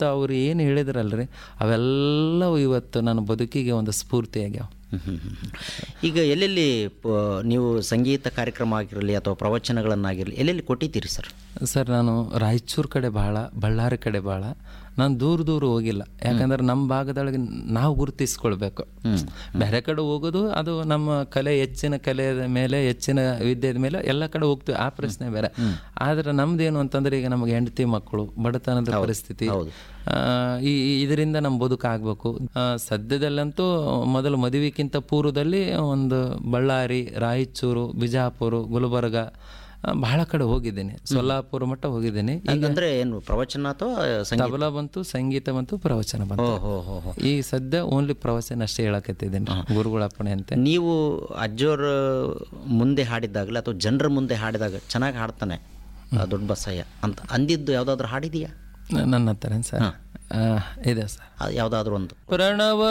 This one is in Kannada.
ಇವತ್ತು ಅವ್ರು ಏನು ಹೇಳಿದ್ರಲ್ರಿ ಅವೆಲ್ಲವೂ ಇವತ್ತು ನನ್ನ ಬದುಕಿಗೆ ಒಂದು ಸ್ಫೂರ್ತಿ ಆಗ್ಯಾವ ಹ್ಮ್, ಹ್ಮ್, ಹ್ಮ್. ಈಗ ಎಲ್ಲೆಲ್ಲಿ ಪ- ನೀವು ಸಂಗೀತ ಕಾರ್ಯಕ್ರಮ ಆಗಿರಲಿ ಅಥವಾ ಪ್ರವಚನಗಳನ್ನಾಗಿರಲಿ ಎಲ್ಲೆಲ್ಲಿ ಕೊಟ್ಟಿದ್ದೀರಿ ಸರ್ ಸರ್ ನಾನು ರಾಯಚೂರು ಕಡೆ ಭಾಳ ಬಳ್ಳಾರಿ ಕಡೆ ಭಾಳ ನಾನು ದೂರ ದೂರ ಹೋಗಿಲ್ಲ ಯಾಕಂದ್ರೆ ನಮ್ಮ ಭಾಗದೊಳಗೆ ನಾವು ಗುರುತಿಸ್ಕೊಳ್ಬೇಕು ಬೇರೆ ಕಡೆ ಹೋಗೋದು ಅದು ನಮ್ಮ ಕಲೆ ಹೆಚ್ಚಿನ ಕಲೆಯ ಮೇಲೆ ಹೆಚ್ಚಿನ ವಿದ್ಯೆಯ ಮೇಲೆ ಎಲ್ಲ ಕಡೆ ಹೋಗ್ತೀವಿ ಆ ಪ್ರಶ್ನೆ ಬೇರೆ ಆದ್ರೆ ನಮ್ದೇನು ಅಂತಂದ್ರೆ ಈಗ ನಮಗೆ ಹೆಂಡತಿ ಮಕ್ಕಳು ಬಡತನದ ಪರಿಸ್ಥಿತಿ ಆ, ಈ ಈ- ಇದರಿಂದ ನಮ್ಮ ಬದುಕಾಗಬೇಕು ಸದ್ಯದಲ್ಲಂತೂ ಮೊದಲು ಮದುವೆಕ್ಕಿಂತ ಪೂರ್ವದಲ್ಲಿ ಒಂದು ಬಳ್ಳಾರಿ ರಾಯಚೂರು ಬಿಜಾಪುರ ಗುಲ್ಬರ್ಗ ಆ, ಬಹಳ ಕಡೆ ಹೋಗಿದ್ದೀನಿ ಸೊಲ್ಲಾಪುರ ಮಟ್ಟ ಹೋಗಿದ್ದೀನಿ ಅಂದ್ರೆ ಏನು ಪ್ರವಚನ ಅಥವಾ ಸಂಗೀತ ತಬಲಾ ಬಂತು ಸಂಗೀತ ಬಂತು ಪ್ರವಚನ ಬಂತು ಓ ಹೋ ಹೋ ಹೋ ಈ ಸದ್ಯ ಓನ್ಲಿ ಪ್ರವಚನ ಅಷ್ಟೇ ಹೇಳಕತ್ತಿದ್ದೀನಿ ಗುರುಗಳ ಅಪ್ಪಣೆ ಅಂತೆ ನೀವು ಅಜ್ಜೋರ ಮುಂದೆ ಹಾಡಿದಾಗಲೇ ಅಥವಾ ಜನರ ಮುಂದೆ ಹಾಡಿದಾಗ ಚೆನ್ನಾಗಿ ಹಾಡ್ತಾನೆ ಆ ದೊಡ್ಡ ಬಸಯ್ಯ ಅಂತ ಅಂದಿದ್ದು ಯಾವುದಾದ್ರೂ ಹಾಡಿದೆಯಾ ನನ್ನ ಹತ್ರ ಸರ್ ಇದೆ ಸರ್ ಯಾವುದಾದ್ರೂ ಒಂದು ಪ್ರಣವ